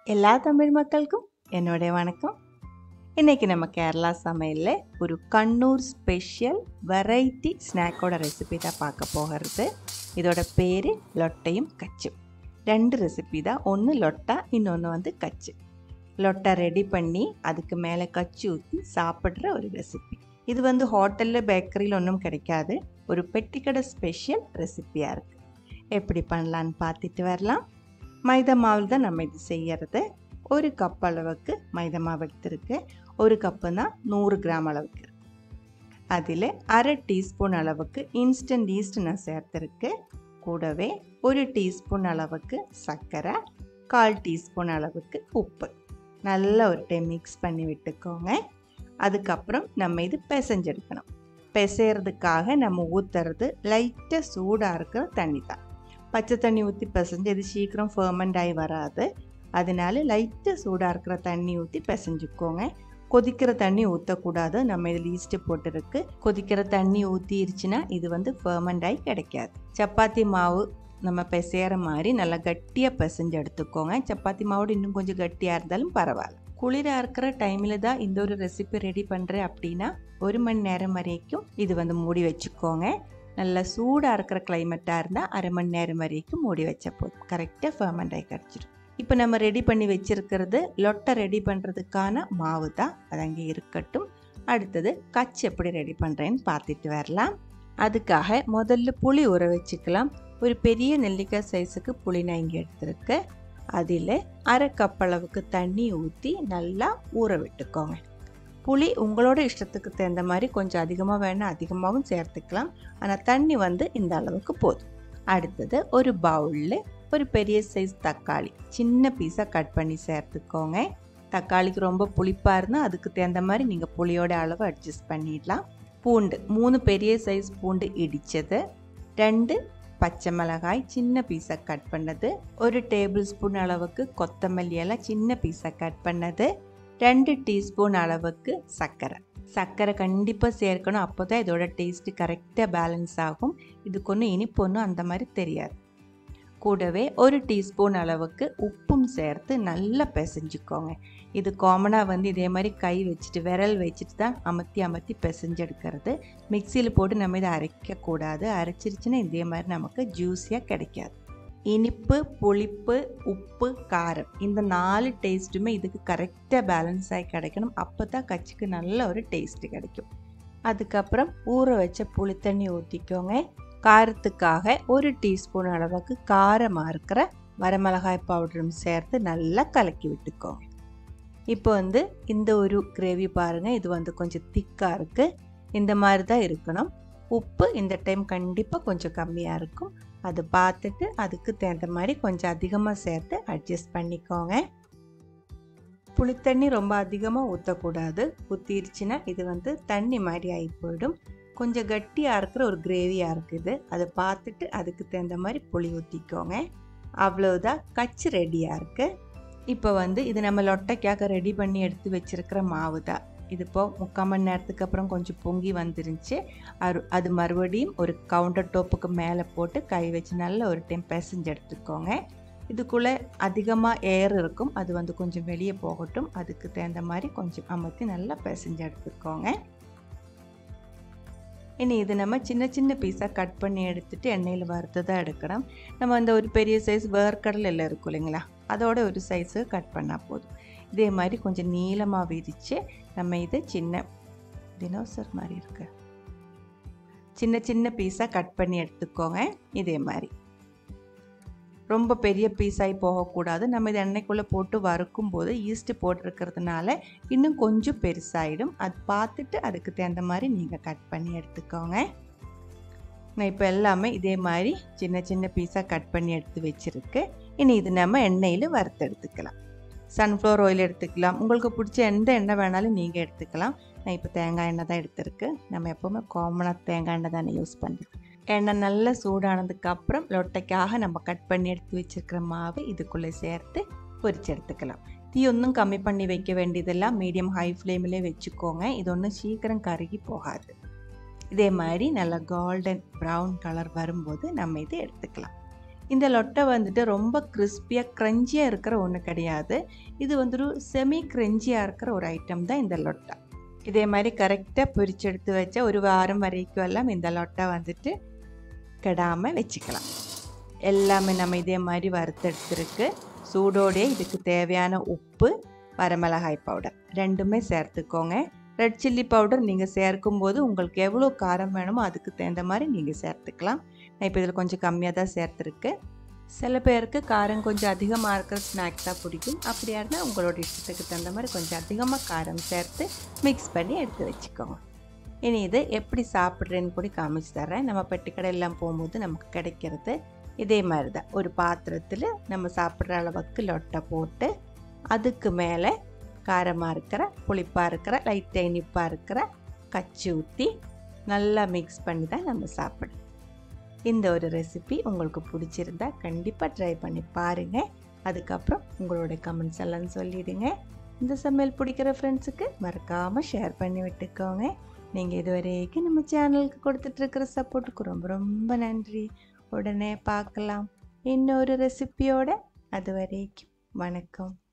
எல்லா தமிழ் மக்களுக்கும் என்னுடைய வணக்கம் இன்றைக்கி நம்ம கேரளா சமையலில் ஒரு கண்ணூர் ஸ்பெஷல் வெரைட்டி ஸ்நாக்கோட ரெசிபி தான் பார்க்க போகிறது இதோட பேர் லொட்டையும் கச்சும் ரெண்டு ரெசிபி தான் ஒன்று லொட்டா இன்னொன்று வந்து கச்சு லொட்டா ரெடி பண்ணி அதுக்கு மேலே கச்சு ஊற்றி சாப்பிட்ற ஒரு ரெசிபி இது வந்து ஹோட்டலில் பேக்கரியில் ஒன்றும் கிடைக்காது ஒரு பெட்டிக்கடை ஸ்பெஷல் ரெசிப்பியாக இருக்குது எப்படி பண்ணலான்னு பார்த்துட்டு வரலாம் மைதா மாவில் தான் நம்ம இது செய்யறது ஒரு கப் அளவுக்கு மைதா மாவு எடுத்திருக்கு ஒரு கப்பு தான் நூறு கிராம் அளவுக்கு இருக்கு அதில் அரை டீஸ்பூன் அளவுக்கு இன்ஸ்டன்ட் ஈஸ்ட் நான் சேர்த்துருக்கு கூடவே ஒரு டீஸ்பூன் அளவுக்கு சர்க்கரை கால் டீஸ்பூன் அளவுக்கு உப்பு நல்லா ஒரு டைம் மிக்ஸ் பண்ணி விட்டுக்கோங்க அதுக்கப்புறம் நம்ம இது பிசைஞ்செடுக்கணும் பிசைறதுக்காக நம்ம ஊற்றுறது லைட்டாக சூடாக இருக்கிற தண்ணி தான் பச்சை தண்ணி ஊற்றி பிசைஞ்சு இது சீக்கிரம் ஃபர்மெண்ட் ஆகி வராது அதனால லைட்டாக சூடாக இருக்கிற தண்ணி ஊற்றி பிசைஞ்சுக்கோங்க கொதிக்கிற தண்ணி ஊற்றக்கூடாது நம்ம இதில் ஈஸ்ட்டு போட்டுருக்கு கொதிக்கிற தண்ணி ஊற்றிருச்சுன்னா இது வந்து ஃபர்மெண்ட் ஆகி கிடைக்காது சப்பாத்தி மாவு நம்ம பிசையிற மாதிரி நல்லா கட்டியாக பிசைஞ்சு எடுத்துக்கோங்க சப்பாத்தி மாவோடு இன்னும் கொஞ்சம் கட்டியாக இருந்தாலும் பரவாயில்ல குளிராக இருக்கிற டைமில் தான் இந்த ஒரு ரெசிபி ரெடி பண்ணுறேன் அப்படின்னா ஒரு மணி நேரம் வரைக்கும் இது வந்து மூடி வச்சுக்கோங்க நல்லா சூடாக இருக்கிற கிளைமேட்டாக இருந்தால் அரை மணி நேரம் வரைக்கும் மூடி வச்ச போதும் கரெக்டாக ஃபர்மெண்ட் ஆகி கிடச்சிடும் இப்போ நம்ம ரெடி பண்ணி வச்சுருக்கிறது லொட்டை ரெடி பண்ணுறதுக்கான மாவு தான் அது அங்கே இருக்கட்டும் அடுத்தது கச் எப்படி ரெடி பண்ணுறேன்னு பார்த்துட்டு வரலாம் அதுக்காக முதல்ல புளி ஊற வச்சுக்கலாம் ஒரு பெரிய நெல்லிக்காய் சைஸுக்கு புளி நான் இங்கே எடுத்துருக்கேன் அதில் அரை கப் அளவுக்கு தண்ணி ஊற்றி நல்லா ஊற விட்டுக்கோங்க புளி உங்களோட இஷ்டத்துக்கு தகுந்த மாதிரி கொஞ்சம் அதிகமாக வேணால் அதிகமாகவும் சேர்த்துக்கலாம் ஆனால் தண்ணி வந்து இந்த அளவுக்கு போதும் அடுத்தது ஒரு பவுலில் ஒரு பெரிய சைஸ் தக்காளி சின்ன பீஸாக கட் பண்ணி சேர்த்துக்கோங்க தக்காளிக்கு ரொம்ப புளிப்பாக இருந்தால் அதுக்கு தகுந்த மாதிரி நீங்கள் புளியோட அளவு அட்ஜஸ்ட் பண்ணிடலாம் பூண்டு மூணு பெரிய சைஸ் பூண்டு இடித்தது ரெண்டு பச்சை மிளகாய் சின்ன பீஸாக கட் பண்ணது ஒரு டேபிள் ஸ்பூன் அளவுக்கு கொத்தமல்லி எல்லாம் சின்ன பீஸாக கட் பண்ணது ரெண்டு டீஸ்பூன் அளவுக்கு சர்க்கரை சர்க்கரை கண்டிப்பாக சேர்க்கணும் அப்போ தான் இதோட டேஸ்ட்டு கரெக்டாக பேலன்ஸ் ஆகும் இதுக்கு ஒன்றும் இனிப்பு ஒன்றும் அந்த மாதிரி தெரியாது கூடவே ஒரு டீஸ்பூன் அளவுக்கு உப்பும் சேர்த்து நல்லா பிசைஞ்சுக்கோங்க இது காமனாக வந்து இதே மாதிரி கை வச்சுட்டு விரல் வச்சுட்டு தான் அமர்த்தி அமர்த்தி பிசைஞ்சு எடுக்கிறது மிக்சியில் போட்டு நம்ம இதை அரைக்கக்கூடாது அரைச்சிருச்சுன்னா இதே மாதிரி நமக்கு ஜூஸியாக கிடைக்காது இனிப்பு புளிப்பு உப்பு காரம் இந்த நாலு டேஸ்ட்டுமே இதுக்கு கரெக்டாக பேலன்ஸ் ஆகி கிடைக்கணும் அப்போ தான் கச்சிக்கு நல்ல ஒரு டேஸ்ட்டு கிடைக்கும் அதுக்கப்புறம் ஊற வச்ச புளித்தண்ணி ஊற்றிக்கோங்க காரத்துக்காக ஒரு டீஸ்பூன் அளவுக்கு காரமாக இருக்கிற வரமிளகாய் பவுடரும் சேர்த்து நல்லா கலக்கி விட்டுக்கோங்க இப்போ வந்து இந்த ஒரு கிரேவி பாருங்கள் இது வந்து கொஞ்சம் திக்காக இருக்குது இந்த மாதிரி தான் இருக்கணும் உப்பு இந்த டைம் கண்டிப்பாக கொஞ்சம் கம்மியாக இருக்கும் அது பார்த்துட்டு அதுக்கு தகுந்த மாதிரி கொஞ்சம் அதிகமாக சேர்த்து அட்ஜஸ்ட் பண்ணிக்கோங்க புளித்தண்ணி ரொம்ப அதிகமாக ஊற்றக்கூடாது ஊற்றிருச்சுன்னா இது வந்து தண்ணி மாதிரி ஆகி போயிடும் கொஞ்சம் கட்டியாக இருக்கிற ஒரு கிரேவியாக இருக்குது அதை பார்த்துட்டு அதுக்கு தகுந்த மாதிரி புளி ஊற்றிக்கோங்க அவ்வளோதான் கச்சு ரெடியாக இருக்குது இப்போ வந்து இது நம்ம லொட்டைக்காக ரெடி பண்ணி எடுத்து வச்சுருக்கிற மாவு தான் இது இப்போ முக்கால் மணி நேரத்துக்கு அப்புறம் கொஞ்சம் பொங்கி வந்துருந்துச்சு அது அது மறுபடியும் ஒரு கவுண்டர் டோப்புக்கு மேலே போட்டு கை வச்சு நல்ல ஒரு டைம் பிசைஞ்சு எடுத்துக்கோங்க இதுக்குள்ளே அதிகமாக ஏர் இருக்கும் அது வந்து கொஞ்சம் வெளியே போகட்டும் அதுக்கு தகுந்த மாதிரி கொஞ்சம் அமர்த்தி நல்லா பிசைஞ்சு எடுத்துக்கோங்க இனி இது நம்ம சின்ன சின்ன பீஸாக கட் பண்ணி எடுத்துகிட்டு எண்ணெயில் வறுத்து தான் எடுக்கணும் நம்ம அந்த ஒரு பெரிய சைஸ் வேர்க்கடல் எல்லாம் இருக்கும் இல்லைங்களா அதோட ஒரு சைஸு கட் பண்ணால் போதும் இதே மாதிரி கொஞ்சம் நீளமாக விரித்து நம்ம இது சின்ன தினோசர் மாதிரி இருக்கு சின்ன சின்ன பீஸாக கட் பண்ணி எடுத்துக்கோங்க இதே மாதிரி ரொம்ப பெரிய பீஸாகி போகக்கூடாது நம்ம இது எண்ணெய்க்குள்ளே போட்டு வறுக்கும் போது ஈஸ்ட்டு போட்டிருக்கிறதுனால இன்னும் கொஞ்சம் பெருசாகிடும் அது பார்த்துட்டு அதுக்கு தகுந்த மாதிரி நீங்கள் கட் பண்ணி எடுத்துக்கோங்க நான் இப்போ எல்லாமே இதே மாதிரி சின்ன சின்ன பீஸாக கட் பண்ணி எடுத்து வச்சுருக்கு இனி இது நம்ம எண்ணெயில் வறுத்து எடுத்துக்கலாம் சன்ஃப்ளவர் ஆயில் எடுத்துக்கலாம் உங்களுக்கு பிடிச்ச எந்த எண்ணெய் வேணாலும் நீங்கள் எடுத்துக்கலாம் நான் இப்போ தேங்காய் எண்ணெய் தான் எடுத்திருக்கு நம்ம எப்போவுமே காமனாக தேங்காய் எண்ணெய் தானே யூஸ் பண்ணுறோம் எண்ணெய் நல்லா சூடானதுக்கப்புறம் லொட்டைக்காக நம்ம கட் பண்ணி எடுத்து வச்சுருக்கிற மாவு இதுக்குள்ளே சேர்த்து பொரிச்சு எடுத்துக்கலாம் தீ ஒன்றும் கம்மி பண்ணி வைக்க வேண்டியதெல்லாம் மீடியம் ஹை ஃப்ளேமிலே வச்சுக்கோங்க இது ஒன்றும் சீக்கிரம் கருகி போகாது இதே மாதிரி நல்லா கோல்டன் ப்ரௌன் கலர் வரும்போது நம்ம இதை எடுத்துக்கலாம் இந்த லொட்டை வந்துட்டு ரொம்ப கிறிஸ்பியாக க்ரன்ச்சியாக இருக்கிற ஒன்று கிடையாது இது வந்துட்டு செமி க்ரன்ச்சியாக இருக்கிற ஒரு ஐட்டம் தான் இந்த லொட்டை இதே மாதிரி கரெக்டாக பொரிச்செடுத்து வச்ச ஒரு வாரம் வரைக்கும் எல்லாம் இந்த லொட்டை வந்துட்டு கெடாமல் வச்சுக்கலாம் எல்லாமே நம்ம இதே மாதிரி வறுத்தெடுத்துருக்கு சூடோடே இதுக்கு தேவையான உப்பு வரமிளகாய் பவுடர் ரெண்டுமே சேர்த்துக்கோங்க ரெட் சில்லி பவுடர் நீங்கள் சேர்க்கும்போது உங்களுக்கு எவ்வளோ காரம் வேணுமோ அதுக்கு தகுந்த மாதிரி நீங்கள் சேர்த்துக்கலாம் நான் இப்போ இதில் கொஞ்சம் கம்மியாக தான் சேர்த்துருக்கு சில பேருக்கு காரம் கொஞ்சம் அதிகமாக இருக்கிற ஸ்நாக்ஸ் தான் பிடிக்கும் அப்படியா இருந்தால் உங்களோட இஷ்டத்துக்கு தகுந்த மாதிரி கொஞ்சம் அதிகமாக காரம் சேர்த்து மிக்ஸ் பண்ணி எடுத்து வச்சுக்கோங்க இனி இது எப்படி சாப்பிட்றேன்னு கூட காமிச்சு தரேன் நம்ம பெட்டி கடையெல்லாம் போகும்போது நமக்கு கிடைக்கிறது இதே மாதிரி தான் ஒரு பாத்திரத்தில் நம்ம சாப்பிட்ற அளவுக்கு லொட்டை போட்டு அதுக்கு மேலே காரமாக இருக்கிற புளிப்பாக இருக்கிற லைட்டாக இனிப்பாக இருக்கிற கச்சி ஊற்றி நல்லா மிக்ஸ் பண்ணி தான் நம்ம சாப்பிடணும் இந்த ஒரு ரெசிபி உங்களுக்கு பிடிச்சிருந்தா கண்டிப்பாக ட்ரை பண்ணி பாருங்கள் அதுக்கப்புறம் உங்களோட கமெண்ட்ஸ் எல்லாம் சொல்லிடுங்க இந்த சமையல் பிடிக்கிற ஃப்ரெண்ட்ஸுக்கு மறக்காமல் ஷேர் பண்ணி விட்டுக்கோங்க நீங்கள் இது வரைக்கும் நம்ம சேனலுக்கு கொடுத்துட்ருக்கிற சப்போர்ட்டுக்கு ரொம்ப ரொம்ப நன்றி உடனே பார்க்கலாம் இன்னொரு ரெசிபியோட அது வரைக்கும் வணக்கம்